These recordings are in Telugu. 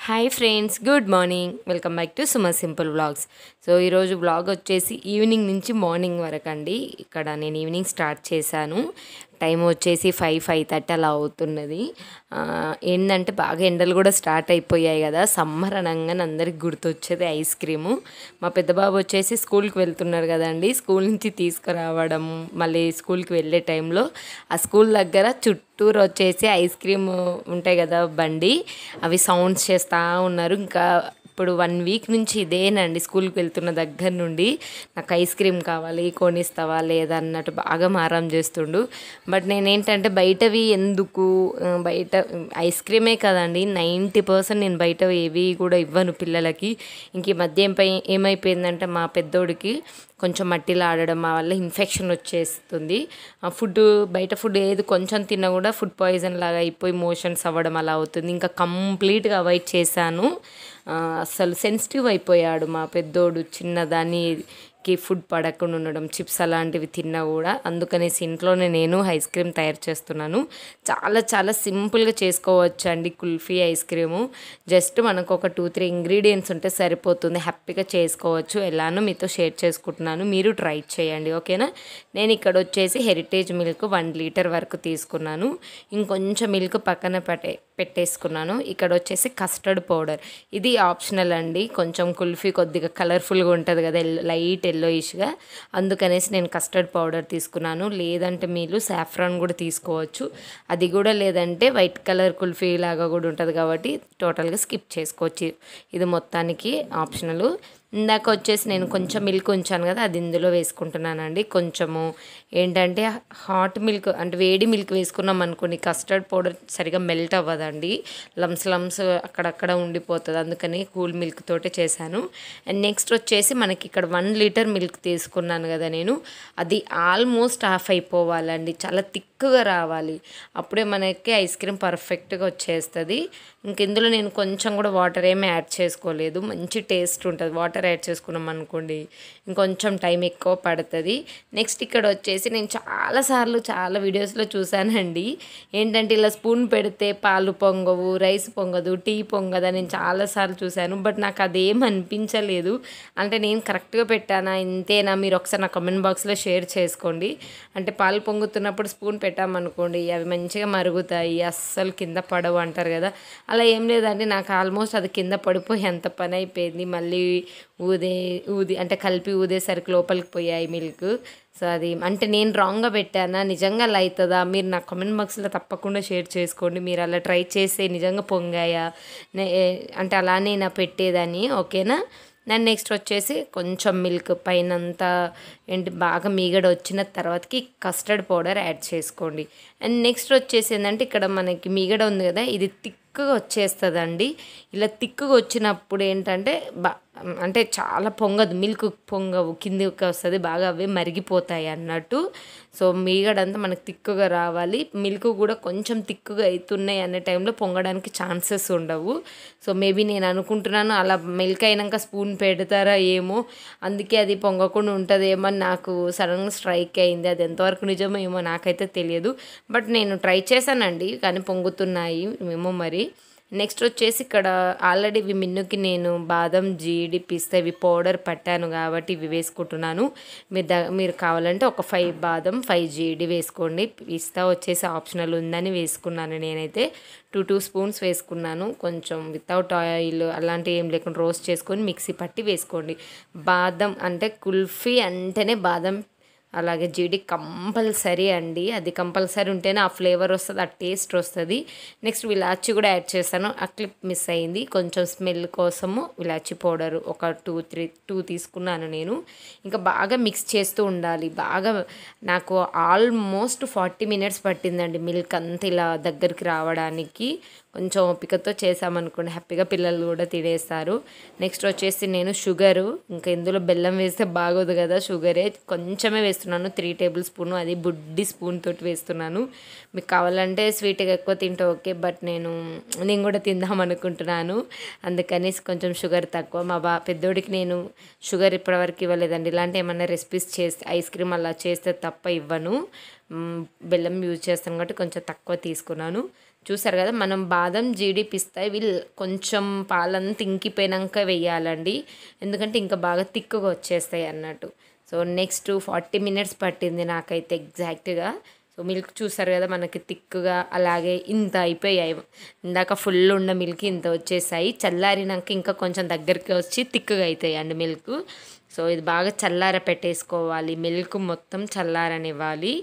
hi friends good morning welcome back to Suma simple vlogs so ఈరోజు వ్లాగ్ వచ్చేసి ఈవినింగ్ నుంచి మార్నింగ్ వరకు అండి ఇక్కడ నేను ఈవినింగ్ స్టార్ట్ చేశాను టైం వచ్చేసి ఫైవ్ ఫైవ్ థర్టీ అలా అవుతున్నది ఆ, ఏంటంటే బాగా ఎండలు కూడా స్టార్ట్ అయిపోయాయి కదా సమ్మర్ అనగానే అందరికి గుర్తొచ్చేది ఐస్ క్రీము మా పెద్ద బాబు వచ్చేసి స్కూల్కి వెళ్తున్నారు కదండి స్కూల్ నుంచి తీసుకురావడం మళ్ళీ స్కూల్కి వెళ్ళే టైంలో ఆ స్కూల్ దగ్గర చుట్టూరు వచ్చేసి ఐస్ క్రీమ్ ఉంటాయి కదా బండి అవి సౌండ్స్ చేస్తూ ఉన్నారు ఇంకా ఇప్పుడు వన్ వీక్ నుంచి ఇదేనండి స్కూల్కి వెళ్తున్న దగ్గర నుండి నాకు ఐస్ క్రీమ్ కావాలి కొనిస్తావా లేదా అన్నట్టు బాగా మారం చేస్తుండు బట్ నేనేంటంటే బయటవి ఎందుకు ఆ, బయట ఐస్ క్రీమే కదండి నైంటీ పర్సెంట్ నేను బయట ఏవి కూడా ఇవ్వను పిల్లలకి ఇంక ఈ మధ్య ఏం పై- ఏమైపోయిందంటే మా పెద్దోడికి కొంచెం మట్టిలో ఆడడం మా వల్ల ఇన్ఫెక్షన్ వచ్చేస్తుంది ఆ ఫుడ్ బయట ఫుడ్ ఏది కొంచెం తిన్నా కూడా ఫుడ్ పాయిజన్ లాగా అయిపోయి మోషన్స్ అవ్వడం అలా అవుతుంది ఇంకా కంప్లీట్గా అవాయిడ్ చేశాను ఆ, అసలు సెన్సిటివ్ అయిపోయాడు మా పెద్దోడు చిన్నదానికి ఫుడ్ పడకుండా ఉండడం చిప్స్ అలాంటివి తిన్నా కూడా అందుకనేసి ఇంట్లోనే నేను ఐస్ క్రీమ్ తయారు చేస్తున్నాను చాలా చాలా సింపుల్గా చేసుకోవచ్చు అండి కుల్ఫీ ఐస్ క్రీము జస్ట్ మనకు ఒక టూ త్రీ ఇంగ్రీడియంట్స్ ఉంటే సరిపోతుంది హ్యాపీగా చేసుకోవచ్చు ఎలానో మీతో షేర్ చేసుకుంటున్నాను మీరు ట్రై చేయండి ఓకేనా నేను ఇక్కడ వచ్చేసి హెరిటేజ్ మిల్క్ వన్ లీటర్ వరకు తీసుకున్నాను ఇంకొంచెం మిల్క్ పక్కన పెట్టే పెట్టేసుకున్నాను ఇక్కడ వచ్చేసి కస్టర్డ్ పౌడర్ ఇది ఆప్షనల్ అండి కొంచెం కుల్ఫీ కొద్దిగా కలర్ఫుల్గా ఉంటుంది కదా లైట్ ఎల్లోయిష్గా అందుకనేసి నేను కస్టర్డ్ పౌడర్ తీసుకున్నాను లేదంటే మీరు సాఫ్రాన్ కూడా తీసుకోవచ్చు అది కూడా లేదంటే వైట్ కలర్ కుల్ఫీ లాగా కూడా ఉంటుంది కాబట్టి టోటల్గా స్కిప్ చేసుకోవచ్చు ఇది మొత్తానికి ఆప్షనల్ ఇందాక వచ్చేసి నేను కొంచెం మిల్క్ ఉంచాను కదా అది ఇందులో వేసుకుంటున్నానండి కొంచెము ఏంటంటే హాట్ మిల్క్ అంటే వేడి మిల్క్ వేసుకున్నాం అనుకోండి కస్టర్డ్ పౌడర్ సరిగా మెల్ట్ అవ్వదండి లమ్స్ లమ్స్ అక్కడక్కడ ఉండిపోతుంది అందుకని కూల్ మిల్క్ తోటే చేశాను అండ్ నెక్స్ట్ వచ్చేసి మనకి ఇక్కడ వన్ లీటర్ మిల్క్ తీసుకున్నాను కదా నేను అది ఆల్మోస్ట్ హాఫ్ అయిపోవాలండి చాలా థిక్గా రావాలి అప్పుడే మనకి ఐస్ క్రీమ్ పర్ఫెక్ట్గా వచ్చేస్తుంది ఇంక ఇందులో నేను కొంచెం కూడా వాటర్ ఏమీ యాడ్ చేసుకోలేదు మంచి టేస్ట్ ఉంటుంది వాటర్ యాడ్ చేసుకున్నాం అనుకోండి ఇంకొంచెం టైం ఎక్కువ పడుతుంది నెక్స్ట్ ఇక్కడ వచ్చేసి నేను చాలాసార్లు చాలా వీడియోస్లో చూశానండి ఏంటంటే ఇలా స్పూన్ పెడితే పాలు పొంగవు రైస్ పొంగదు టీ పొంగదా నేను చాలాసార్లు చూశాను బట్ నాకు అదేం అనిపించలేదు అంటే నేను కరెక్ట్గా పెట్టానా ఇంతేనా మీరు ఒకసారి నా కమెంట్ బాక్స్లో షేర్ చేసుకోండి అంటే పాలు పొంగుతున్నప్పుడు స్పూన్ పెట్టామనుకోండి అవి మంచిగా మరుగుతాయి అస్సలు కింద పడవు అంటారు కదా అలా ఏం లేదండి నాకు ఆల్మోస్ట్ అది కింద పడిపోయి ఎంత పని అయిపోయింది మళ్ళీ ఊదే ఊది అంటే కలిపి ఊదేసరికి లోపలికి పోయాయి మిల్క్ సో అది అంటే నేను రాంగ్గా పెట్టానా నిజంగా అలా అవుతుందా మీరు నా కామెంట్ బాక్స్లో తప్పకుండా షేర్ చేసుకోండి మీరు అలా ట్రై చేస్తే నిజంగా పొంగాయా నే- అంటే అలానే నా పెట్టేదాన్ని ఓకేనా దాన్ని నెక్స్ట్ వచ్చేసి కొంచెం మిల్క్ పైనంతా ఏంటి బాగా మీగడ వచ్చిన తర్వాతకి కస్టర్డ్ పౌడర్ యాడ్ చేసుకోండి అండ్ నెక్స్ట్ వచ్చేసి ఏంటంటే ఇక్కడ మనకి మీగడ ఉంది కదా ఇది థిక్గా వచ్చేస్తుందండి ఇలా థిక్గా వచ్చినప్పుడు ఏంటంటే బా అంటే చాలా పొంగదు మిల్క్ పొంగవు కిందికి వస్తుంది బాగా అవి మరిగిపోతాయి అన్నట్టు సో మీగడంతా మనకు తిక్కుగా రావాలి మిల్క్ కూడా కొంచెం తిక్కుగా అవుతున్నాయి అనే టైంలో పొంగడానికి ఛాన్సెస్ ఉండవు సో మేబీ నేను అనుకుంటున్నాను అలా మిల్క్ అయినాక స్పూన్ పెడతారా ఏమో అందుకే అది పొంగకుండా ఉంటుందేమో అని నాకు సడన్గా స్ట్రైక్ అయింది అది ఎంతవరకు నిజమో ఏమో నాకైతే తెలియదు బట్ నేను ట్రై చేశానండి కానీ పొంగుతున్నాయి ఏమో మరి నెక్స్ట్ వచ్చేసి ఇక్కడ ఆల్రెడీ ఇవి మిన్నుకి నేను బాదం జీడి పిస్తా ఇవి పౌడర్ పట్టాను కాబట్టి ఇవి వేసుకుంటున్నాను మీరు ద మీరు కావాలంటే ఒక ఫైవ్ బాదం ఫైవ్ జీడి వేసుకోండి పిస్తా వచ్చేసి ఆప్షనల్ ఉందని వేసుకున్నాను నేనైతే టూ టూ స్పూన్స్ వేసుకున్నాను కొంచెం వితౌట్ ఆయిల్ అలాంటివి ఏం లేకుండా రోస్ట్ చేసుకొని మిక్సీ పట్టి వేసుకోండి బాదం అంటే కుల్ఫీ అంటేనే బాదం అలాగే జీడి కంపల్సరీ అండి అది కంపల్సరీ ఉంటేనే ఆ ఫ్లేవర్ వస్తుంది ఆ టేస్ట్ వస్తుంది నెక్స్ట్ ఇలాచి కూడా యాడ్ చేస్తాను ఆ క్లిప్ మిస్ అయింది కొంచెం స్మెల్ కోసము ఇలాచి పౌడర్ ఒక టూ త్రీ టూ తీసుకున్నాను నేను ఇంకా బాగా మిక్స్ చేస్తూ ఉండాలి బాగా నాకు ఆల్మోస్ట్ ఫార్టీ మినిట్స్ పట్టిందండి మిల్క్ అంతా ఇలా దగ్గరికి రావడానికి కొంచెం ఓపికతో చేసామనుకోండి హ్యాపీగా పిల్లలు కూడా తినేస్తారు నెక్స్ట్ వచ్చేసి నేను షుగరు ఇంకా ఇందులో బెల్లం వేస్తే బాగోదు కదా షుగరే కొంచెమే వేస్తున్నాను త్రీ టేబుల్ స్పూన్ అది బుడ్డి స్పూన్ తోటి వేస్తున్నాను మీకు కావాలంటే స్వీట్గా ఎక్కువ తింటే ఓకే బట్ నేను నేను కూడా తిందాం అనుకుంటున్నాను అందుకని కొంచెం షుగర్ తక్కువ మా బా పెద్దోడికి నేను షుగర్ ఇప్పటివరకు ఇవ్వలేదండి ఇలాంటి ఏమైనా రెసిపీస్ చేస్తే ఐస్ క్రీమ్ అలా చేస్తే తప్ప ఇవ్వను మ్, బెల్లం యూజ్ చేస్తాను కాబట్టి కొంచెం తక్కువ తీసుకున్నాను చూసారు కదా మనం బాదం జీడి పిస్తా ఇవి కొంచెం పాలంతా ఇంకిపోయినాక వేయాలండి ఎందుకంటే ఇంకా బాగా తిక్కుగా వచ్చేస్తాయి అన్నట్టు సో నెక్స్ట్ ఫార్టీ మినిట్స్ పట్టింది నాకైతే ఎగ్జాక్ట్గా సో మిల్క్ చూసారు కదా మనకి తిక్కుగా అలాగే ఇంత అయిపోయాయి ఇందాక ఫుల్ ఉన్న మిల్క్ ఇంత వచ్చేసాయి చల్లారినాక ఇంకా కొంచెం దగ్గరికి వచ్చి తిక్కుగా అవుతాయి అండి మిల్క్ సో ఇది బాగా చల్లార పెట్టేసుకోవాలి మిల్క్ మొత్తం చల్లారనివ్వాలి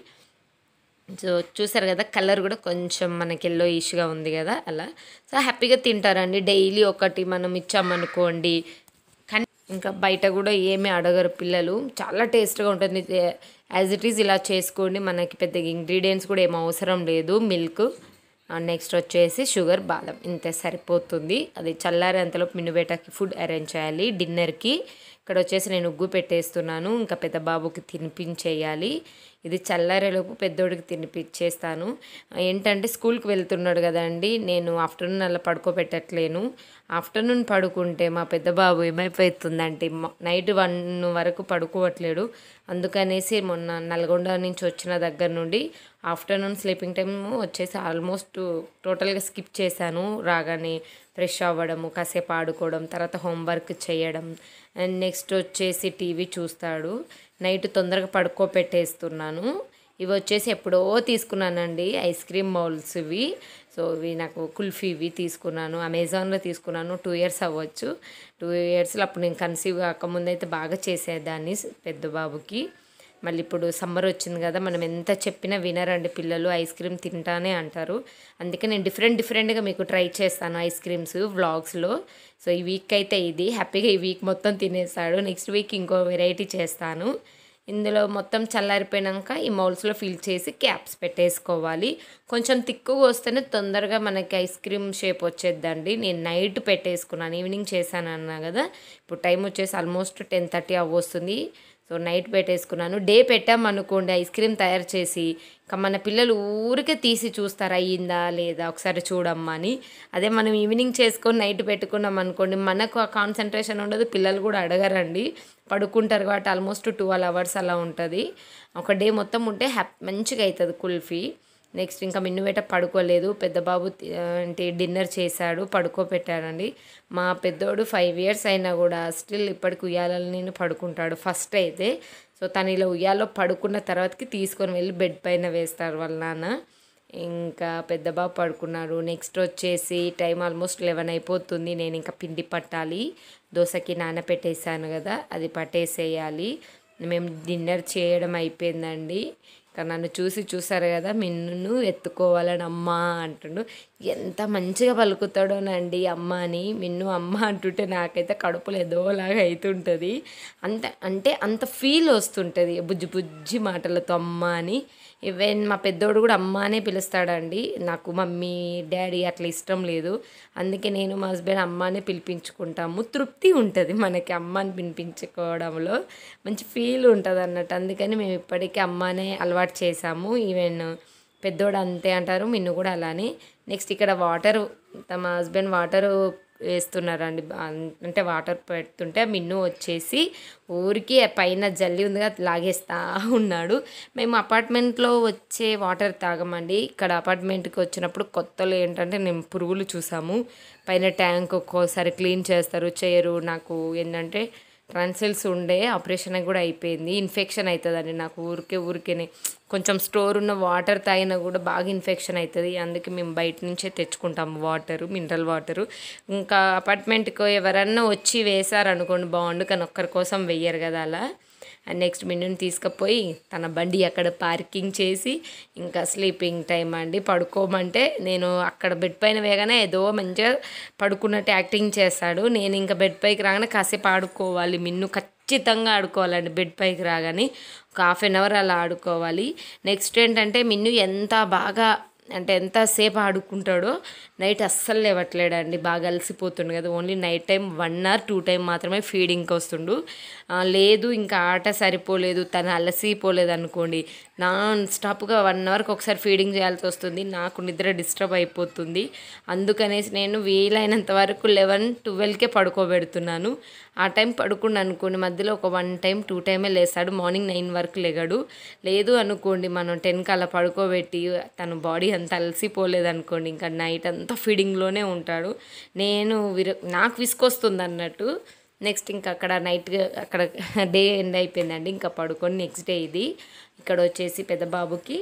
సో చూసారు కదా కలర్ కూడా కొంచెం మనకి ఎల్లో ఇష్గా ఉంది కదా అలా సో హ్యాపీగా తింటారండి డైలీ ఒకటి మనం ఇచ్చామనుకోండి కానీ ఇంకా బయట కూడా ఏమీ అడగరు పిల్లలు చాలా టేస్ట్గా ఉంటుంది యాజ్ ఇట్ ఈజ్ ఇలా చేసుకోండి మనకి పెద్ద ఇంగ్రీడియంట్స్ కూడా ఏం అవసరం లేదు మిల్క్ నెక్స్ట్ వచ్చేసి షుగర్ బాదం ఇంతే సరిపోతుంది అది చల్లారేంతలోపు మినుబేటకి ఫుడ్ అరేంజ్ చేయాలి డిన్నర్కి ఇక్కడ వచ్చేసి నేను ఉగ్గు పెట్టేస్తున్నాను ఇంకా పెద్ద బాబుకి తినిపించేయాలి ఇది చల్లారేలోపు పెద్దోడికి తినిపించేస్తాను ఏంటంటే స్కూల్కి వెళ్తున్నాడు కదండి నేను ఆఫ్టర్నూన్ అలా పడుకోబెట్టట్లేను ఆఫ్టర్నూన్ పడుకుంటే మా పెద్ద బాబు ఏమైపోతుందంటే నైట్ వన్ వరకు పడుకోవట్లేడు అందుకనేసి మొన్న నల్గొండ నుంచి వచ్చిన దగ్గర నుండి ఆఫ్టర్నూన్ స్లీపింగ్ టైం వచ్చేసి ఆల్మోస్ట్ టోటల్గా స్కిప్ చేశాను రాగానే ఫ్రెష్ అవ్వడము కాసేపు ఆడుకోవడం తర్వాత హోంవర్క్ చేయడం అండ్ నెక్స్ట్ వచ్చేసి టీవీ చూస్తాడు నైట్ తొందరగా పడుకోపెట్టేస్తున్నాను ఇవి వచ్చేసి ఎప్పుడో తీసుకున్నానండి ఐస్ క్రీమ్ మౌల్స్ ఇవి సో ఇవి నాకు కుల్ఫీ ఇవి తీసుకున్నాను అమెజాన్లో తీసుకున్నాను టూ ఇయర్స్ అవ్వచ్చు టూ ఇయర్స్లో అప్పుడు నేను కన్సీవ్ కాకముందు అయితే బాగా చేసేదాన్ని పెద్ద బాబుకి మళ్ళీ ఇప్పుడు సమ్మర్ వచ్చింది కదా మనం ఎంత చెప్పినా వినరండి పిల్లలు ఐస్ క్రీమ్ తింటానే అంటారు అందుకే నేను డిఫరెంట్ డిఫరెంట్గా మీకు ట్రై చేస్తాను ఐస్ క్రీమ్స్ వ్లాగ్స్లో సో ఈ వీక్ అయితే ఇది హ్యాపీగా ఈ వీక్ మొత్తం తినేస్తాడు నెక్స్ట్ వీక్ ఇంకో వెరైటీ చేస్తాను ఇందులో మొత్తం చల్లారిపోయాక ఈ మౌల్స్లో ఫిల్ చేసి క్యాప్స్ పెట్టేసుకోవాలి కొంచెం తిక్కుగా వస్తేనే తొందరగా మనకి ఐస్ క్రీమ్ షేప్ వచ్చేద్దండి నేను నైట్ పెట్టేసుకున్నాను ఈవినింగ్ చేశాను అన్నా కదా ఇప్పుడు టైం వచ్చేసి ఆల్మోస్ట్ టెన్ థర్టీ అవ్వస్తుంది సో నైట్ పెట్టేసుకున్నాను డే పెట్టామనుకోండి ఐస్ క్రీమ్ తయారు చేసి ఇంకా మన పిల్లలు ఊరికే తీసి చూస్తారు అయ్యిందా లేదా ఒకసారి చూడమ్మా అని అదే మనం ఈవినింగ్ చేసుకొని నైట్ పెట్టుకున్నాం అనుకోండి మనకు ఆ కాన్సన్ట్రేషన్ ఉండదు పిల్లలు కూడా అడగరండి పడుకుంటారు కాబట్టి ఆల్మోస్ట్ ట్వెల్వ్ అవర్స్ అలా ఉంటుంది ఒక డే మొత్తం ఉంటే హ్యాపీ మంచిగా అవుతుంది కుల్ఫీ నెక్స్ట్ ఇంకా మిన్నువేట పడుకోలేదు పెద్ద బాబు అంటే డిన్నర్ చేశాడు పడుకోపెట్టాడండి మా పెద్దోడు ఫైవ్ ఇయర్స్ అయినా కూడా స్టిల్ ఇప్పటికి ఉయ్యాలని నేను పడుకుంటాడు ఫస్ట్ అయితే సో తను ఇలా ఉయ్యాలో పడుకున్న తర్వాతకి తీసుకొని వెళ్ళి బెడ్ పైన వేస్తారు వాళ్ళ నాన్న ఇంకా పెద్ద బాబు పడుకున్నాడు నెక్స్ట్ వచ్చేసి టైం ఆల్మోస్ట్ లెవెన్ అయిపోతుంది నేను ఇంకా పిండి పట్టాలి దోశకి నానపెట్టేసాను కదా అది పట్టేసేయాలి మేము డిన్నర్ చేయడం అయిపోయిందండి ఇంకా నన్ను చూసి చూసారు కదా మిన్నును ఎత్తుకోవాలని అమ్మ అంటుండు ఎంత మంచిగా పలుకుతాడోనండి అమ్మ అని మిన్ను అమ్మ అంటుంటే నాకైతే కడుపులో ఏదోలాగా అవుతుంటుంది అంత అంటే అంత ఫీల్ వస్తుంటుంది బుజ్జి బుజ్జి మాటలతో అమ్మ అని ఈవెన్ మా పెద్దోడు కూడా అమ్మ అనే పిలుస్తాడండి నాకు మమ్మీ డాడీ అట్లా ఇష్టం లేదు అందుకే నేను మా హస్బెండ్ అమ్మనే పిలిపించుకుంటాము తృప్తి ఉంటుంది మనకి అమ్మని పిలిపించుకోవడంలో మంచి ఫీల్ ఉంటుంది అన్నట్టు అందుకని మేము ఇప్పటికీ అమ్మనే అలవాటు చేసాము ఈవెన్ పెద్దోడు అంతే అంటారు మిన్ను కూడా అలానే నెక్స్ట్ ఇక్కడ వాటర్ తమ హస్బెండ్ వాటర్ వేస్తున్నారండి అంటే వాటర్ పెడుతుంటే మిన్ను వచ్చేసి ఊరికి పైన జల్లి ఉందిగా లాగేస్తా ఉన్నాడు మేము అపార్ట్మెంట్లో వచ్చే వాటర్ తాగమండి ఇక్కడ అపార్ట్మెంట్కి వచ్చినప్పుడు కొత్తలో ఏంటంటే నేను పురుగులు చూసాము పైన ట్యాంక్ ఒక్కోసారి క్లీన్ చేస్తారు చేయరు నాకు ఏంటంటే ట్రాన్సిల్స్ ఉండే ఆపరేషన్ కూడా అయిపోయింది ఇన్ఫెక్షన్ అవుతుందండి నాకు ఊరికే ఊరికేనే కొంచెం స్టోర్ ఉన్న వాటర్ తాగినా కూడా బాగా ఇన్ఫెక్షన్ అవుతుంది అందుకే మేము బయట నుంచే తెచ్చుకుంటాము వాటరు మినరల్ వాటరు ఇంకా అపార్ట్మెంట్కి ఎవరన్నా వచ్చి వేశారనుకోండి బాగుండు కానీ ఒక్కరి కోసం వెయ్యరు కదా అలా అండ్ నెక్స్ట్ మిన్నుని తీసుకుపోయి తన బండి అక్కడ పార్కింగ్ చేసి ఇంకా స్లీపింగ్ టైం అండి పడుకోమంటే నేను అక్కడ బెడ్ పైన వేగానే ఏదో మంచిగా పడుకున్నట్టు యాక్టింగ్ చేస్తాడు నేను ఇంకా బెడ్ పైకి రాగానే కాసేపు ఆడుకోవాలి మిన్ను ఖచ్చితంగా ఆడుకోవాలండి బెడ్ పైకి రాగానే ఒక హాఫ్ అన్ అవర్ అలా ఆడుకోవాలి నెక్స్ట్ ఏంటంటే మిన్ను ఎంత బాగా అంటే ఎంతసేపు ఆడుకుంటాడో నైట్ అస్సలు లేవట్లేడండి బాగా అలసిపోతుండు కదా only night time one hour two time మాత్రమే ఫీడింగ్కి వస్తుండు ఆ, లేదు ఇంకా ఆట సరిపోలేదు తను అలసిపోలేదు అనుకోండి నాన్ స్టాప్గా వన్ అవర్కి ఒకసారి ఫీడింగ్ చేయాల్సి వస్తుంది నాకు నిద్ర డిస్టర్బ్ అయిపోతుంది అందుకనేసి నేను వీలైనంత వరకు లెవెన్ ట్వెల్వ్కే పడుకోబెడుతున్నాను ఆ టైం పడుకుండా అనుకోండి మధ్యలో ఒక వన్ టైం టూ టైమే లేస్తాడు మార్నింగ్ నైన్ వరకు లేగాడు లేదు అనుకోండి మనం టెన్కి అలా పడుకోబెట్టి తన బాడీ అంత అలసిపోలేదు అనుకోండి ఇంకా నైట్ అంతా ఫీడింగ్లోనే ఉంటాడు నేను విర నాకు విసుకొస్తుంది అన్నట్టు నెక్స్ట్ ఇంకా అక్కడ నైట్ అక్కడ డే ఎండ్ అయిపోయిందండి ఇంకా పడుకొని నెక్స్ట్ డే ఇది ఇక్కడ వచ్చేసి పెద్ద బాబుకి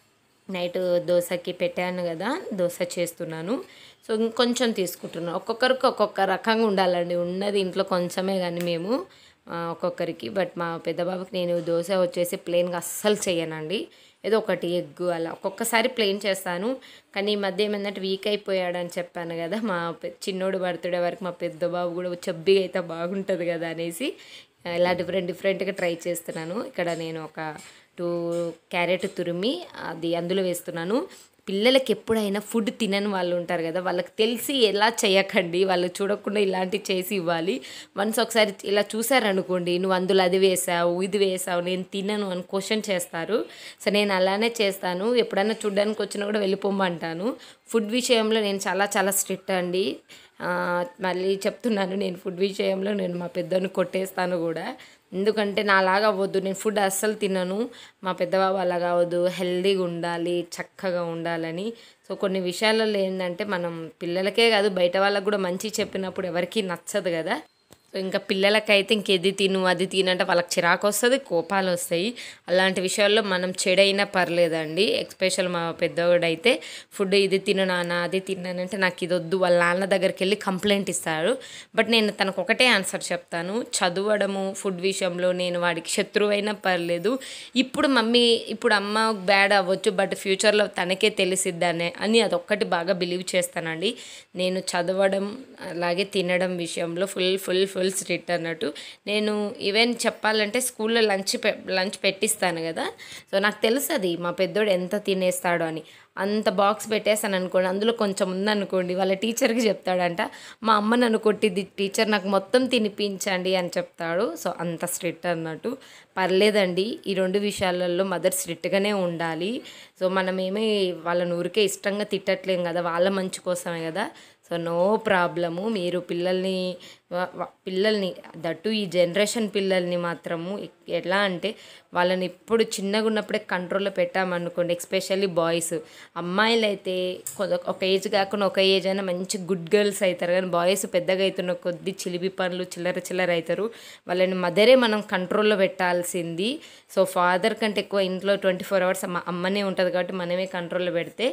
నైట్ దోశకి పెట్టాను కదా దోశ చేస్తున్నాను సో ఇంకొంచెం తీసుకుంటున్నాను ఒక్కొక్కరికి ఒక్కొక్క రకంగా ఉండాలండి ఉన్నది ఇంట్లో కొంచెమే కానీ మేము ఆ, ఒక్కొక్కరికి బట్ మా పెద్ద బాబుకి నేను దోశ వచ్చేసి ప్లెయిన్గా అస్సలు చేయనండి ఏదో ఒకటి ఎగ్ అలా ఒక్కొక్కసారి ప్లెయిన్ చేస్తాను కానీ ఈ మధ్య ఏమైందంటే వీక్ అయిపోయాడని చెప్పాను కదా మా పె- చిన్నోడు బర్త్డే వరకు మా పెద్ద బాబు కూడా చబ్బిగా అయితే బాగుంటుంది కదా అనేసి ఇలా డిఫరెంట్ డిఫరెంట్గా ట్రై చేస్తున్నాను ఇక్కడ నేను ఒక టూ క్యారెట్ తురిమి అది అందులో వేస్తున్నాను పిల్లలకి ఎప్పుడైనా ఫుడ్ తినని వాళ్ళు ఉంటారు కదా వాళ్ళకి తెలిసి ఎలా చేయకండి వాళ్ళు చూడకుండా ఇలాంటివి చేసి ఇవ్వాలి వన్స్ ఒకసారి ఇలా చూసారనుకోండి నువ్వు అందులో అది వేసావు ఇది వేసావు నేను తినను అని క్వశ్చన్ చేస్తారు సో నేను అలానే చేస్తాను ఎప్పుడైనా చూడడానికి వచ్చినా కూడా వెళ్ళిపోమంటాను ఫుడ్ విషయంలో నేను చాలా చాలా స్ట్రిక్ట్ అండి ఆ, మళ్ళీ చెప్తున్నాను నేను ఫుడ్ విషయంలో నేను మా పెద్దోని కొట్టేస్తాను కూడా ఎందుకంటే నాలాగా అవ్వద్దు నేను ఫుడ్ అస్సలు తినను మా పెద్దబాబు అలాగా అవ్వద్దు హెల్దీగా ఉండాలి చక్కగా ఉండాలని సో కొన్ని విషయాలలో ఏంటంటే మనం పిల్లలకే కాదు బయట వాళ్ళకు కూడా మంచి చెప్పినప్పుడు ఎవరికీ నచ్చదు కదా సో ఇంకా పిల్లలకైతే ఇంకెది తిను అది తినంటే వాళ్ళకి చిరాకు వస్తుంది కోపాలు వస్తాయి అలాంటి విషయాల్లో మనం చెడైనా పర్లేదండి ఎక్స్పెషల్ మా పెద్దవాడైతే ఫుడ్ ఇది తిను నాన్న అది తిన్నానంటే నాకు ఇది వద్దు వాళ్ళ నాన్న దగ్గరికి వెళ్ళి కంప్లైంట్ ఇస్తారు బట్ నేను తనకు ఒకటే ఆన్సర్ చెప్తాను చదవడము ఫుడ్ విషయంలో నేను వాడికి శత్రువు అయినా పర్లేదు ఇప్పుడు మమ్మీ ఇప్పుడు అమ్మ బ్యాడ్ అవ్వచ్చు బట్ ఫ్యూచర్లో తనకే తెలిసిద్దనే అని అదొక్కటి బాగా బిలీవ్ చేస్తానండి నేను చదవడం అలాగే తినడం విషయంలో ఫుల్ ఫుల్ ఫుల్ స్ట్రిక్ట్ అన్నట్టు నేను ఈవెన్ చెప్పాలంటే స్కూల్లో లంచ్ పె లంచ్ పెట్టిస్తాను కదా సో నాకు తెలుసు అది మా పెద్దోడు ఎంత తినేస్తాడో అని అంత బాక్స్ పెట్టేస్తాను అనుకోండి అందులో కొంచెం ఉందనుకోండి వాళ్ళ టీచర్కి చెప్తాడంట మా అమ్మ నన్ను కొట్టిద్ది టీచర్ నాకు మొత్తం తినిపించండి అని చెప్తాడు సో అంత స్ట్రిక్ట్ అన్నట్టు పర్లేదండి ఈ రెండు విషయాలలో మదర్ స్ట్రిక్ట్గానే ఉండాలి సో మనమేమీ వాళ్ళని ఊరికే ఇష్టంగా తిట్టట్లేం కదా వాళ్ళ మంచి కోసమే కదా సో నో ప్రాబ్లము మీరు పిల్లల్ని వ- వ- పిల్లల్ని దట్టు ఈ జనరేషన్ పిల్లల్ని మాత్రము ఎ- ఎలా అంటే వాళ్ళని ఇప్పుడు చిన్నగా ఉన్నప్పుడే కంట్రోల్లో పెట్టామనుకోండి ఎక్స్పెషల్లీ బాయ్స్ అమ్మాయిలు అయితే కొ- ఒక ఏజ్ కాకుండా ఒక ఏజ్ అయినా మంచి గుడ్ గర్ల్స్ అవుతారు కానీ బాయ్స్ పెద్దగా అవుతున్న కొద్దీ చిలిపి పనులు చిల్లర చిల్లర అవుతారు వాళ్ళని మదరే మనం కంట్రోల్లో పెట్టాల్సింది సో ఫాదర్ కంటే ఎక్కువ ఇంట్లో ట్వంటీ ఫోర్ అవర్స్ అమ్మ అమ్మనే ఉంటుంది కాబట్టి మనమే కంట్రోల్లో పెడితే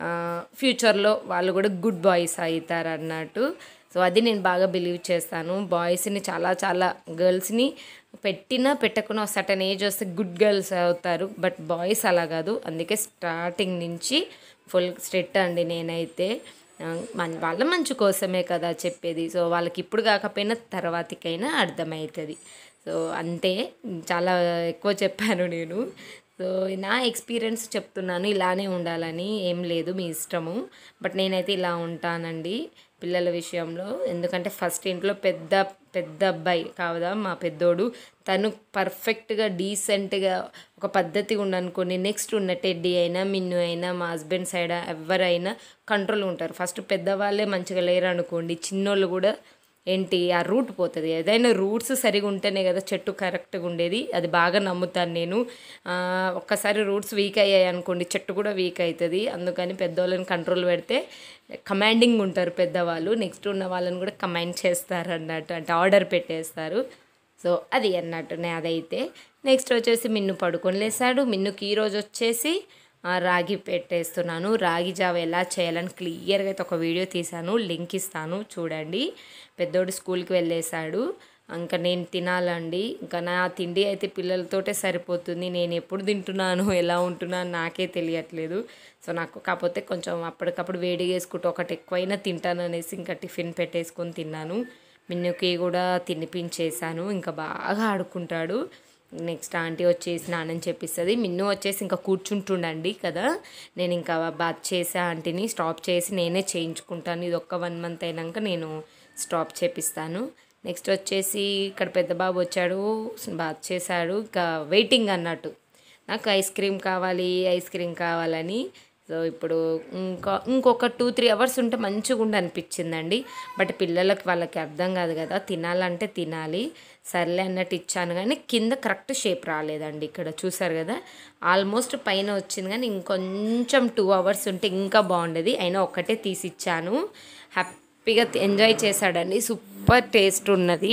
ఫ్యూచర్లో వాళ్ళు కూడా గుడ్ బాయ్స్ అవుతారు అన్నట్టు సో అది నేను బాగా బిలీవ్ చేస్తాను బాయ్స్ని చాలా చాలా గర్ల్స్ని పెట్టినా పెట్టకుండా సటన్ ఏజ్ వస్తే గుడ్ గర్ల్స్ అవుతారు బట్ బాయ్స్ అలా కాదు అందుకే స్టార్టింగ్ నుంచి ఫుల్ స్ట్రిక్ట్ అండి నేనైతే ఆ, మన వాళ్ళ మంచి కోసమే కదా చెప్పేది సో వాళ్ళకి ఇప్పుడు కాకపోయినా తర్వాతికైనా అర్థమవుతుంది సో అంతే చాలా ఎక్కువ చెప్పాను నేను సో నా ఎక్స్పీరియన్స్ చెప్తున్నాను ఇలానే ఉండాలని ఏం లేదు మీ ఇష్టము బట్ నేనైతే ఇలా ఉంటానండి పిల్లల విషయంలో ఎందుకంటే ఫస్ట్ ఇంట్లో పెద్ద పెద్ద అబ్బాయి కావదా మా పెద్దోడు తను పర్ఫెక్ట్గా డీసెంట్గా ఒక పద్ధతి ఉండనుకోని నెక్స్ట్ ఉన్న టెడ్డీ అయినా మిన్ను అయినా మా హస్బెండ్ సైడ్ ఎవరైనా కంట్రోల్ ఉంటారు ఫస్ట్ పెద్దవాళ్ళే మంచిగా లేరు అనుకోండి చిన్నోళ్ళు కూడా ఏంటి ఆ రూట్ పోతుంది ఏదైనా రూట్స్ సరిగా ఉంటేనే కదా చెట్టు కరెక్ట్గా ఉండేది అది బాగా నమ్ముతాను నేను ఆ, ఒక్కసారి రూట్స్ వీక్ అయ్యాయి అనుకోండి చెట్టు కూడా వీక్ అవుతుంది అందుకని పెద్దవాళ్ళని కంట్రోల్ పెడితే కమాండింగ్ ఉంటారు పెద్దవాళ్ళు నెక్స్ట్ ఉన్న వాళ్ళని కూడా కమాండ్ చేస్తారు అన్నట్టు అంటే ఆర్డర్ పెట్టేస్తారు సో అది అన్నట్టు అదైతే నెక్స్ట్ వచ్చేసి మిన్ను పడుకొని లేసాడు మిన్నుకి ఈరోజు వచ్చేసి ఆ, రాగి పెట్టేస్తున్నాను రాగి జావ ఎలా చేయాలని క్లియర్గా అయితే ఒక వీడియో తీశాను లింక్ ఇస్తాను చూడండి పెద్దోడు స్కూల్కి వెళ్ళేశాడు ఇంకా నేను తినాలండి ఇంకా నా తిండి అయితే పిల్లలతోటే సరిపోతుంది నేను ఎప్పుడు తింటున్నాను ఎలా ఉంటున్నాను నాకే తెలియట్లేదు సో నాకు కాకపోతే కొంచెం అప్పటికప్పుడు వేడి చేసుకుంటూ ఒకటి ఎక్కువైనా తింటాను అనేసి ఇంకా టిఫిన్ పెట్టేసుకొని తిన్నాను మిన్నుకి కూడా తినిపించేశాను ఇంకా బాగా ఆడుకుంటాడు నెక్స్ట్ ఆంటీ వచ్చేసి స్నానం చేపిస్తుంది మిన్ను వచ్చేసి ఇంకా కూర్చుంటుండండి కదా నేను ఇంకా బాత్ చేసే ఆంటీని స్టాప్ చేసి నేనే చేయించుకుంటాను ఇది ఒక్క వన్ మంత్ అయినాక నేను స్టాప్ చేపిస్తాను నెక్స్ట్ వచ్చేసి ఇక్కడ పెద్ద బాబు వచ్చాడు బాత్ చేశాడు ఇంకా వెయిటింగ్ అన్నట్టు నాకు ఐస్ క్రీమ్ కావాలి ఐస్ క్రీమ్ కావాలని సో ఇప్పుడు ఇంకా ఇంకొక టూ త్రీ అవర్స్ ఉంటే మంచిగా ఉండి అనిపించిందండి బట్ పిల్లలకి వాళ్ళకి అర్థం కాదు కదా తినాలంటే తినాలి సర్లే అన్నట్టు ఇచ్చాను కానీ కింద కరెక్ట్ షేప్ రాలేదండి ఇక్కడ చూసారు కదా ఆల్మోస్ట్ పైన వచ్చింది కానీ ఇంకొంచెం టూ అవర్స్ ఉంటే ఇంకా బాగుండేది అయినా ఒక్కటే తీసి ఇచ్చాను హ్యాపీగా ఎంజాయ్ చేశాడండి సూపర్ టేస్ట్ ఉన్నది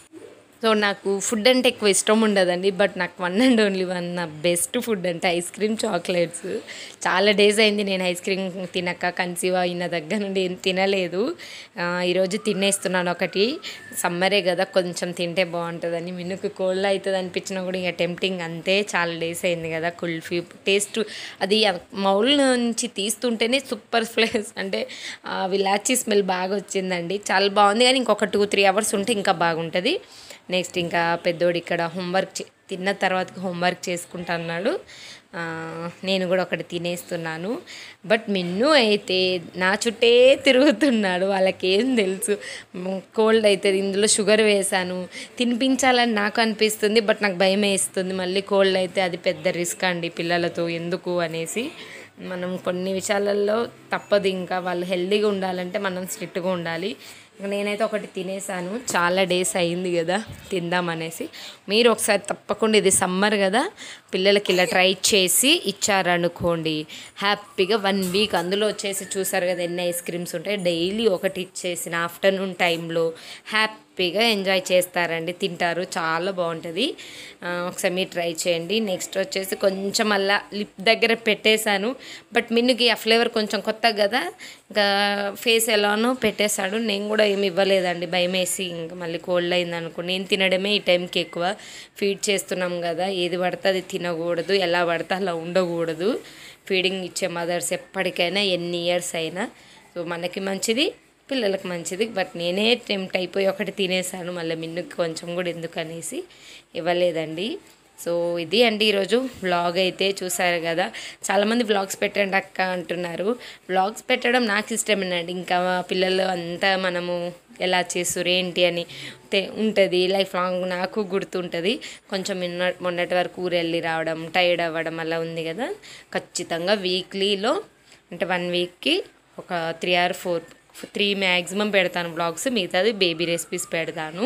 సో నాకు ఫుడ్ అంటే ఎక్కువ ఇష్టం ఉండదండి బట్ నాకు వన్ అండ్ ఓన్లీ వన్ నా బెస్ట్ ఫుడ్ అంటే ఐస్ క్రీమ్ చాక్లెట్స్ చాలా డేస్ అయింది నేను ఐస్ క్రీమ్ తినక కన్సీవ్ అయిన దగ్గర నుండి ఏం తినలేదు ఆ, ఈరోజు తినేస్తున్నాను ఒకటి సమ్మరే కదా కొంచెం తింటే బాగుంటుందని మిన్నుకు కోల్డ్ అవుతుంది అనిపించినా కూడా ఇక టెంప్టింగ్ అంతే చాలా డేస్ అయింది కదా కుల్ఫీ టేస్ట్ అది మౌల్ నుంచి తీస్తుంటేనే సూపర్ ఫ్లేస్ అంటే ఆ, విలాచి స్మెల్ బాగా వచ్చిందండి చాలా బాగుంది కానీ ఇంకొక టూ త్రీ అవర్స్ ఉంటే ఇంకా బాగుంటుంది నెక్స్ట్ ఇంకా పెద్దోడు ఇక్కడ హోంవర్క్ చే- తిన్న తర్వాత హోంవర్క్ చేసుకుంటా అన్నాడు ఆ, నేను కూడా ఒకటి తినేస్తున్నాను బట్ మిన్ను అయితే నా చుట్టే తిరుగుతున్నాడు వాళ్ళకి ఏం తెలుసు కోల్డ్ అవుతుంది ఇందులో షుగర్ వేసాను తినిపించాలని నాకు అనిపిస్తుంది బట్ నాకు భయం వేస్తుంది మళ్ళీ కోల్డ్ అయితే అది పెద్ద రిస్క్ అండి పిల్లలతో ఎందుకు అనేసి మనం కొన్ని విషయాలలో తప్పదు ఇంకా వాళ్ళు హెల్దీగా ఉండాలంటే మనం స్ట్రిక్ట్గా ఉండాలి ఇంక నేనైతే ఒకటి తినేసాను చాలా డేస్ అయింది కదా తిందామనేసి మీరు ఒకసారి తప్పకుండా ఇది సమ్మర్ కదా పిల్లలకి ఇలా ట్రై చేసి ఇచ్చారనుకోండి హ్యాపీగా వన్ వీక్ అందులో వచ్చేసి చూసారు కదా ఎన్ని ఐస్ క్రీమ్స్ ఉంటాయి డైలీ ఒకటి ఇచ్చేసిన ఆఫ్టర్నూన్ టైంలో హ్యాపీగా ఎంజాయ్ చేస్తారండి తింటారు చాలా బాగుంటుంది ఆ, ఒకసారి మీరు ట్రై చేయండి నెక్స్ట్ వచ్చేసి కొంచెం అలా లిప్ దగ్గర పెట్టేశాను బట్ మిన్నుకి ఆ ఫ్లేవర్ కొంచెం కొత్త కదా ఇంకా ఫేస్ ఎలానో పెట్టేశాడు నేను కూడా ఏమి ఇవ్వలేదండి భయం వేసి ఇంకా మళ్ళీ కోల్డ్ అయింది అనుకో నేను తినడమే ఈ టైంకి ఎక్కువ ఫీడ్ చేస్తున్నాం కదా ఏది పడితే అది తినకూడదు ఎలా పడితే అలా ఉండకూడదు ఫీడింగ్ ఇచ్చే మదర్స్ ఎప్పటికైనా ఎన్ని ఇయర్స్ అయినా సో మనకి మంచిది పిల్లలకు మంచిది బట్ నేనే టెంప్ట్ అయిపోయి ఒకటి తినేసాను మళ్ళీ మిన్నుకి కొంచెం కూడా ఎందుకు అనేసి ఇవ్వలేదండి సో ఇది అండి ఈరోజు వ్లాగ్ అయితే చూసారు కదా చాలామంది వ్లాగ్స్ పెట్టండి అక్క అంటున్నారు వ్లాగ్స్ పెట్టడం నాకు ఇష్టమేనండి ఇంకా మా పిల్లలు అంతా మనము ఎలా చేస్తారు ఏంటి అని తె- ఉంటుంది లైఫ్ లాంగ్ నాకు గుర్తుంటుంది కొంచెం నిన్న మొన్నటి వరకు ఊరు వెళ్ళి రావడం టైర్డ్ అవ్వడం అలా ఉంది కదా ఖచ్చితంగా వీక్లీలో అంటే వన్ వీక్కి ఒక three or four three maximum పెడతాను బ్లాగ్స్ మిగతాది బేబీ రెసిపీస్ పెడతాను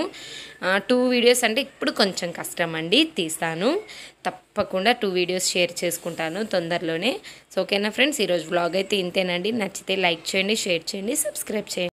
టూ వీడియోస్ అంటే ఇప్పుడు కొంచెం కష్టం అండి తీస్తాను తప్పకుండా టూ వీడియోస్ షేర్ చేసుకుంటాను తొందరలోనే సో ఓకేనా ఫ్రెండ్స్ ఈరోజు బ్లాగ్ అయితే ఇంతేనండి నచ్చితే లైక్ చేయండి షేర్ చేయండి సబ్స్క్రైబ్ చేయండి